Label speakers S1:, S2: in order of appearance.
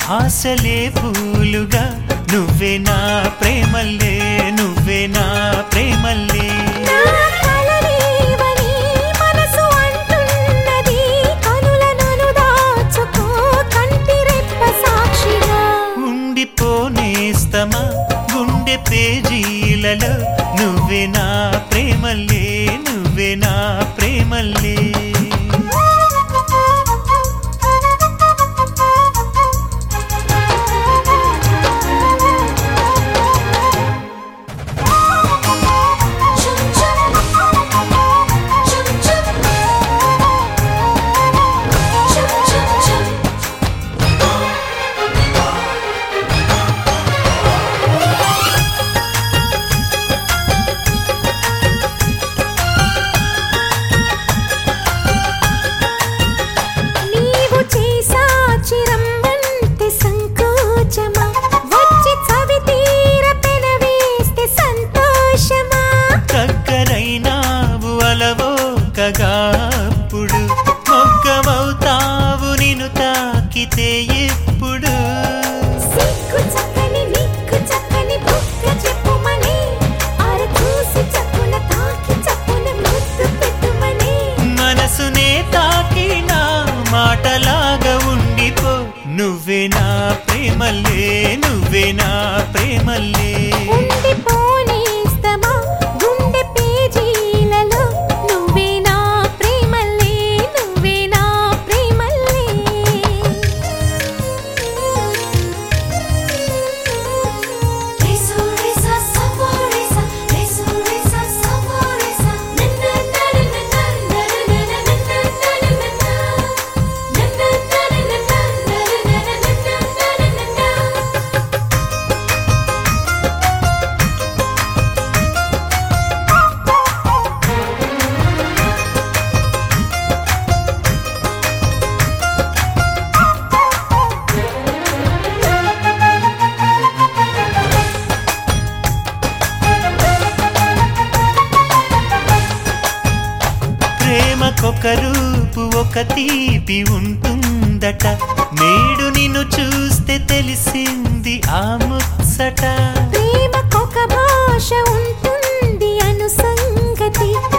S1: ఆశలే పూలుగా నువ్వే నా ప్రేమల్లే నువ్వే నా ప్రేమల్లే
S2: నా కలనేవని మనసు అంటున్నది కనులను దాచుకో కంటి రెప్ప సాక్షిగా
S1: ఉండిపోనేస్తమా గుండె పేజీలలో నువ్వే నా ప్రేమల్లే నువ్వే నా ప్రేమల్లే
S2: చుం చుం చుం చుం చుం చుం చుం నీవు చేసా చిరమ్మంటే సంకోచమా వచ్చి చవి తీర పెనవేస్తే సంతోషమా
S1: దగ్గరైనావు అలవోకగా అప్పుడు మొగ్గమవుతావు నిన్ను తాకితే ఎప్పుడు
S2: సిగ్గు చక్కని నిక్కు చక్కని బుక్క చెప్పుమని ఆర చూసి చప్పున తాకి చప్పున ముద్దు పెట్టుమని
S1: మనసునే తాకిన మాటలాగా ఉండిపో నువ్వే నా ప్రేమల్లే నువ్వే నా ప్రేమల్లే
S2: ఉండిపోనేస్తమా గుండె పేజీలలో నువ్వే నా ప్రేమల్లే నువ్వే నా ప్రేమల్లే
S1: ప్రేమకొక రూపు ఒక తీపి ఉంటుందట నేడు నిన్ను చూస్తే తెలిసింది ఆ ముచ్చట
S2: ప్రేమకొక భాష ఉంటుంది అను సంగతి